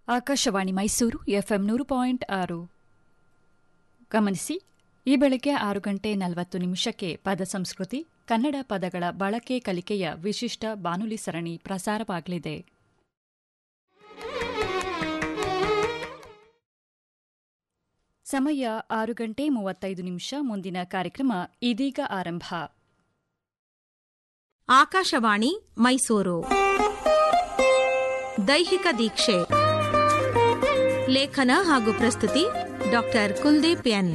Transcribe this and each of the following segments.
Akashvani Mysuru FM ನೂರು point ಆರು ಗಮನಿಸಿ ಈ ಬೆಳಗ್ಗೆ ಆರು ಗಂಟೆ ನಲವತ್ತು ನಿಮಿಷಕ್ಕೆ ಪದ ಸಂಸ್ಕೃತಿ ಕನ್ನಡ ಪದಗಳ ಬಳಕೆ ಕಲಿಕೆಯ ವಿಶಿಷ್ಟ ಬಾನುಲಿ ಸರಣಿ ಪ್ರಸಾರವಾಗಲಿದೆ ಸಮಯ ಆರು ಗಂಟೆ ಮೂವತ್ತೈದು ನಿಮಿಷ ಮುಂದಿನ ಕಾರ್ಯಕ್ರಮ ಇದೀಗ ಆರಂಭ ಆಕಾಶವಾಣಿ ಮೈಸೂರು ದೈಹಿಕ ದೀಕ್ಷೆ ಲೇಖನ ಹಾಗೂ ಪ್ರಸ್ತುತಿ ಡಾಕ್ಟರ್ ಕುಲ್ದೀಪ್ ಎನ್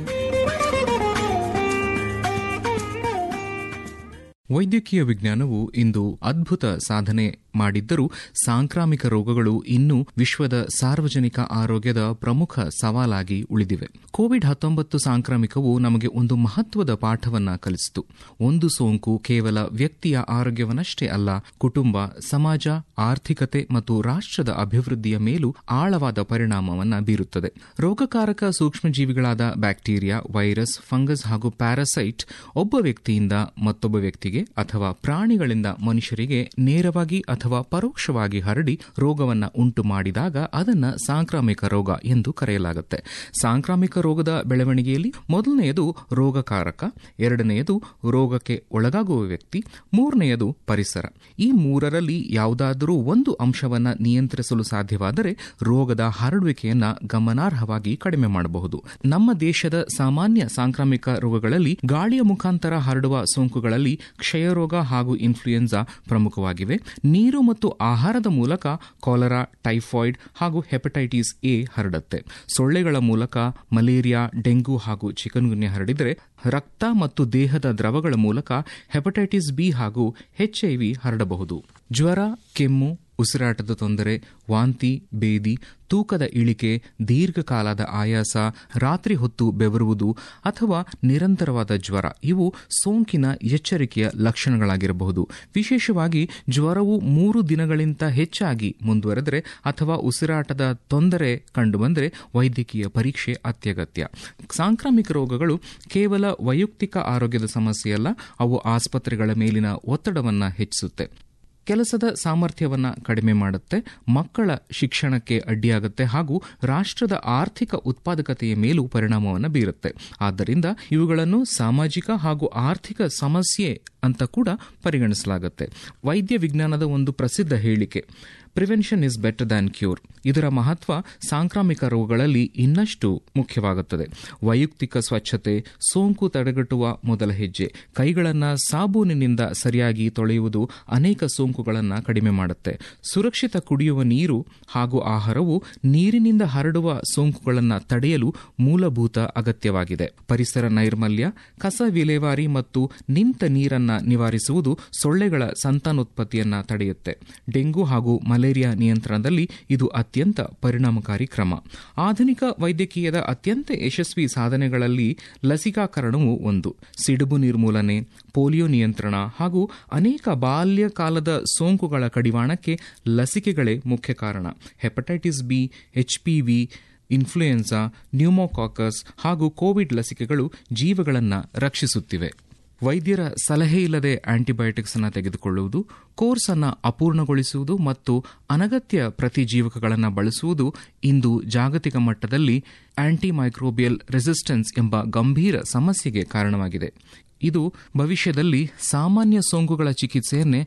ವೈದ್ಯಕೀಯ ವಿಜ್ಞಾನವು ಇಂದು ಅದ್ಭುತ ಸಾಧನೆ ಮಾಡಿದ್ದರೂ ಸಾಂಕ್ರಾಮಿಕ ರೋಗಗಳು ಇನ್ನೂ ವಿಶ್ವದ ಸಾರ್ವಜನಿಕ ಆರೋಗ್ಯದ ಪ್ರಮುಖ ಸವಾಲಾಗಿ ಉಳಿದಿವೆ ಕೋವಿಡ್ ಹತ್ತೊಂಬತ್ತು ಸಾಂಕ್ರಾಮಿಕವು ನಮಗೆ ಒಂದು ಮಹತ್ವದ ಪಾಠವನ್ನ ಕಲಿಸಿತು ಒಂದು ಸೋಂಕು ಕೇವಲ ವ್ಯಕ್ತಿಯ ಆರೋಗ್ಯವನ್ನಷ್ಟೇ ಅಲ್ಲ ಕುಟುಂಬ ಸಮಾಜ ಆರ್ಥಿಕತೆ ಮತ್ತು ರಾಷ್ಟ್ರದ ಅಭಿವೃದ್ಧಿಯ ಮೇಲೂ ಆಳವಾದ ಪರಿಣಾಮವನ್ನ ಬೀರುತ್ತದೆ ರೋಗಕಾರಕ ಸೂಕ್ಷ್ಮಜೀವಿಗಳಾದ ಬ್ಯಾಕ್ಟೀರಿಯಾ ವೈರಸ್ ಫಂಗಸ್ ಹಾಗೂ ಪ್ಯಾರಾಸೈಟ್ ಒಬ್ಬ ವ್ಯಕ್ತಿಯಿಂದ ಮತ್ತೊಬ್ಬ ವ್ಯಕ್ತಿಗೆ ಅಥವಾ ಪ್ರಾಣಿಗಳಿಂದ ಮನುಷ್ಯರಿಗೆ ನೇರವಾಗಿ ಅಥವಾ ಪರೋಕ್ಷವಾಗಿ ಹರಡಿ ರೋಗವನ್ನ ಉಂಟು ಮಾಡಿದಾಗ ಅದನ್ನ ಸಾಂಕ್ರಾಮಿಕ ರೋಗ ಎಂದು ಕರೆಯಲಾಗುತ್ತೆ ಸಾಂಕ್ರಾಮಿಕ ರೋಗದ ಬೆಳವಣಿಗೆಯಲ್ಲಿ ಮೊದಲನೆಯದು ರೋಗಕಾರಕ ಎರಡನೆಯದು ರೋಗಕ್ಕೆ ಒಳಗಾಗುವ ವ್ಯಕ್ತಿ ಮೂರನೆಯದು ಪರಿಸರ ಈ ಮೂರರಲ್ಲಿ ಯಾವುದಾದರೂ ಒಂದು ಅಂಶವನ್ನ ನಿಯಂತ್ರಿಸಲು ಸಾಧ್ಯವಾದರೆ ರೋಗದ ಹರಡುವಿಕೆಯನ್ನ ಗಮನಾರ್ಹವಾಗಿ ಕಡಿಮೆ ಮಾಡಬಹುದು ನಮ್ಮ ದೇಶದ ಸಾಮಾನ್ಯ ಸಾಂಕ್ರಾಮಿಕ ರೋಗಗಳಲ್ಲಿ ಗಾಳಿಯ ಮುಖಾಂತರ ಹರಡುವ ಸೋಂಕುಗಳಲ್ಲಿ ಕ್ಷಯರೋಗ ಹಾಗೂ ಇನ್ಫ್ಲೂಯೆನ್ಸಾ ಪ್ರಮುಖವಾಗಿವೆ ನೀರು ಮತ್ತು ಆಹಾರದ ಮೂಲಕ ಕಾಲರಾ ಟೈಫಾಯ್ಡ್ ಹಾಗೂ ಹೆಪಟೈಟಿಸ್ ಎ ಹರಡುತ್ತೆ ಸೊಳ್ಳೆಗಳ ಮೂಲಕ ಮಲೇರಿಯಾ ಡೆಂಗು ಹಾಗೂ ಚಿಕನ್ಗುನ್ಯ ಹರಡಿದರೆ ರಕ್ತ ಮತ್ತು ದೇಹದ ದ್ರವಗಳ ಮೂಲಕ ಹೆಪಟೈಟಿಸ್ ಬಿ ಹಾಗೂ ಎಚ್ಐವಿ ಹರಡಬಹುದು ಜ್ವರ ಕೆಮ್ಮು ಉಸಿರಾಟದ ತೊಂದರೆ ವಾಂತಿ ಬೇದಿ ತೂಕದ ಇಳಿಕೆ ದೀರ್ಘಕಾಲದ ಆಯಾಸ ರಾತ್ರಿ ಹೊತ್ತು ಬೆವರುವುದು ಅಥವಾ ನಿರಂತರವಾದ ಜ್ವರ ಇವು ಸೋಂಕಿನ ಎಚ್ಚರಿಕೆಯ ಲಕ್ಷಣಗಳಾಗಿರಬಹುದು ವಿಶೇಷವಾಗಿ ಜ್ವರವು ಮೂರು ದಿನಗಳಿಂದ ಹೆಚ್ಚಾಗಿ ಮುಂದುವರೆದರೆ ಅಥವಾ ಉಸಿರಾಟದ ತೊಂದರೆ ಕಂಡುಬಂದರೆ ವೈದ್ಯಕೀಯ ಪರೀಕ್ಷೆ ಅತ್ಯಗತ್ಯ ಸಾಂಕ್ರಾಮಿಕ ರೋಗಗಳು ಕೇವಲ ವೈಯಕ್ತಿಕ ಆರೋಗ್ಯದ ಸಮಸ್ಯೆಯಲ್ಲ ಅವು ಆಸ್ಪತ್ರೆಗಳ ಮೇಲಿನ ಒತ್ತಡವನ್ನು ಹೆಚ್ಚಿಸುತ್ತೆ ಕೆಲಸದ ಸಾಮರ್ಥ್ಯವನ್ನ ಕಡಿಮೆ ಮಾಡುತ್ತೆ ಮಕ್ಕಳ ಶಿಕ್ಷಣಕ್ಕೆ ಅಡ್ಡಿಯಾಗುತ್ತೆ ಹಾಗೂ ರಾಷ್ಟ್ರದ ಆರ್ಥಿಕ ಉತ್ಪಾದಕತೆಯ ಮೇಲೂ ಪರಿಣಾಮವನ್ನು ಬೀರುತ್ತೆ ಆದ್ದರಿಂದ ಇವುಗಳನ್ನು ಸಾಮಾಜಿಕ ಹಾಗೂ ಆರ್ಥಿಕ ಸಮಸ್ಯೆ ಅಂತ ಕೂಡ ಪರಿಗಣಿಸಲಾಗುತ್ತೆ ವೈದ್ಯ ವಿಜ್ಞಾನದ ಒಂದು ಪ್ರಸಿದ್ಧ ಹೇಳಿಕೆ prevention is better than cure ಇದರ ಮಹತ್ವ ಸಾಂಕ್ರಾಮಿಕ ರೋಗಗಳಲ್ಲಿ ಇನ್ನಷ್ಟು ಮುಖ್ಯವಾಗುತ್ತದೆ ವೈಯಕ್ತಿಕ ಸ್ವಚ್ಛತೆ ಸೋಂಕು ತಡೆಗಟ್ಟುವ ಮೊದಲ ಹೆಜ್ಜೆ ಕೈಗಳನ್ನು ಸಾಬೂನಿನಿಂದ ಸರಿಯಾಗಿ ತೊಳೆಯುವುದು ಅನೇಕ ಸೋಂಕುಗಳನ್ನು ಕಡಿಮೆ ಮಾಡುತ್ತೆ ಸುರಕ್ಷಿತ ಕುಡಿಯುವ ನೀರು ಹಾಗೂ ಆಹಾರವು ನೀರಿನಿಂದ ಹರಡುವ ಸೋಂಕುಗಳನ್ನು ತಡೆಯಲು ಮೂಲಭೂತ ಅಗತ್ಯವಾಗಿದೆ ಪರಿಸರ ನೈರ್ಮಲ್ಯ ಕಸ ವಿಲೇವಾರಿ ಮತ್ತು ನಿಂತ ನೀರನ್ನ ನಿವಾರಿಸುವುದು ಸೊಳ್ಳೆಗಳ ಸಂತಾನೋತ್ಪತ್ತಿಯನ್ನ ತಡೆಯುತ್ತೆ ಡೆಂಗು ಹಾಗೂ ಮಲೇರಿಯಾ ನಿಯಂತ್ರಣದಲ್ಲಿ ಇದು ಅತ್ಯಂತ ಪರಿಣಾಮಕಾರಿ ಕ್ರಮ ಆಧುನಿಕ ವೈದ್ಯಕೀಯದ ಅತ್ಯಂತ ಯಶಸ್ವಿ ಸಾಧನೆಗಳಲ್ಲಿ ಲಸಿಕಾಕರಣವು ಒಂದು ಸಿಡುಬು ನಿರ್ಮೂಲನೆ ಪೋಲಿಯೋ ನಿಯಂತ್ರಣ ಹಾಗೂ ಅನೇಕ ಬಾಲ್ಯಕಾಲದ ಸೋಂಕುಗಳ ಕಡಿವಾಣಕ್ಕೆ ಲಸಿಕೆಗಳೇ ಮುಖ್ಯ ಕಾರಣ hepatitis B HPV influenza pneumococcus ಹಾಗೂ ಕೋವಿಡ್ ಲಸಿಕೆಗಳು ಜೀವಗಳನ್ನು ರಕ್ಷಿಸುತ್ತಿವೆ ವೈದ್ಯರ ಸಲಹೆ ಇಲ್ಲದೆ ಆಂಟಿಬಯೋಟಿಕ್ಸ್ ಅನ್ನು ತೆಗೆದುಕೊಳ್ಳುವುದು ಕೋರ್ಸ್ ಅನ್ನು ಅಪೂರ್ಣಗೊಳಿಸುವುದು ಮತ್ತು ಅನಗತ್ಯ ಪ್ರತಿಜೀವಕಗಳನ್ನು ಬಳಸುವುದು ಇಂದು ಜಾಗತಿಕ ಮಟ್ಟದಲ್ಲಿ ಆಂಟಿಮೈಕ್ರೋಬಿಯಲ್ ರೆಸಿಸ್ಟೆನ್ಸ್ ಎಂಬ ಗಂಭೀರ ಸಮಸ್ಯೆಗೆ ಕಾರಣವಾಗಿದೆ ಇದು ಭವಿಷ್ಯದಲ್ಲಿ ಸಾಮಾನ್ಯ ಸೋಂಕುಗಳ ಚಿಕಿತ್ಸೆಯನ್ನೇ